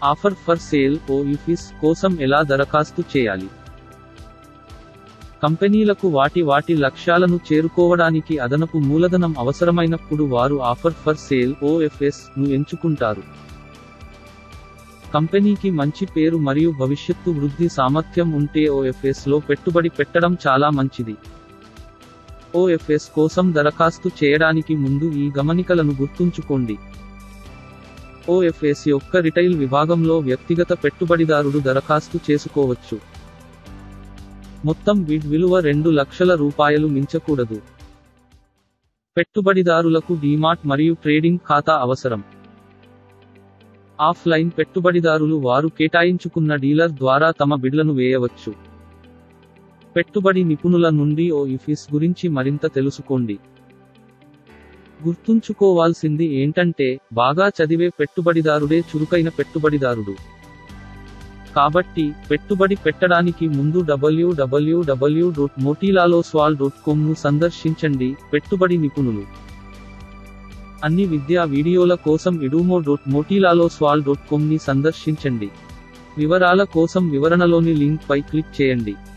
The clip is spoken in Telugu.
offer for sale O F S కోసం ఎలా దరఖాస్తు చేయాలి కంపెనీలకు వాటి వాటి లక్ష్యాలను చేరుకోవడానికి అదనపు మూలధనం అవసరమైనప్పుడు వారు ఆఫర్ ఫర్ సేల్ ఓఎఫ్ఎస్ ను ఎంచుకుంటారు కంపెనీకి మంచి పేరు మరియు భవిష్యత్తు వృద్ధి సామర్థ్యం ఉంటే ఓఎఫ్ఎస్ లో పెట్టుబడి పెట్టడం చాలా మంచిది ఓఎఫ్ఎస్ కోసం దరఖాస్తు చేయడానికి ముందు ఈ గమనికలను గుర్తుంచుకోండి ఓఎఫ్ఎస్ యొక్క రిటైల్ విభాగంలో వ్యక్తిగత పెట్టుబడిదారుడు దరఖాస్తు చేసుకోవచ్చు మొత్తం బిడ్ విలువ రెండు లక్షల రూపాయలు మించకూడదు పెట్టుబడిదారులకు డీమాట్ మరియు ట్రేడింగ్ ఖాతా అవసరం ఆఫ్లైన్ పెట్టుబడిదారులు వారు కేటాయించుకున్న డీలర్ ద్వారా తమ బిడ్లను వేయవచ్చు పెట్టుబడి నిపుణుల నుండి ఓ ఇఫిస్ గురించి మరింత తెలుసుకోండి గుర్తుంచుకోవాల్సింది ఏంటంటే బాగా చదివే పెట్టుబడిదారుడే చురుకైన పెట్టుబడిదారుడు కాబట్టి పెట్టుబడి పెట్టడానికి ముందు డబ్ల్యూడబ్ల్యూడబ్ల్యూ డాట్ మోటీలాలోస్వాల్ డాట్ ను సందర్శించండి పెట్టుబడి నిపుణులు అన్ని విద్యా వీడియోల కోసం ఎడూమో డాట్ మోటీలాలోస్వాల్ డాట్ ని సందర్శించండి వివరాల కోసం వివరణలోని లింక్ పై క్లిక్ చేయండి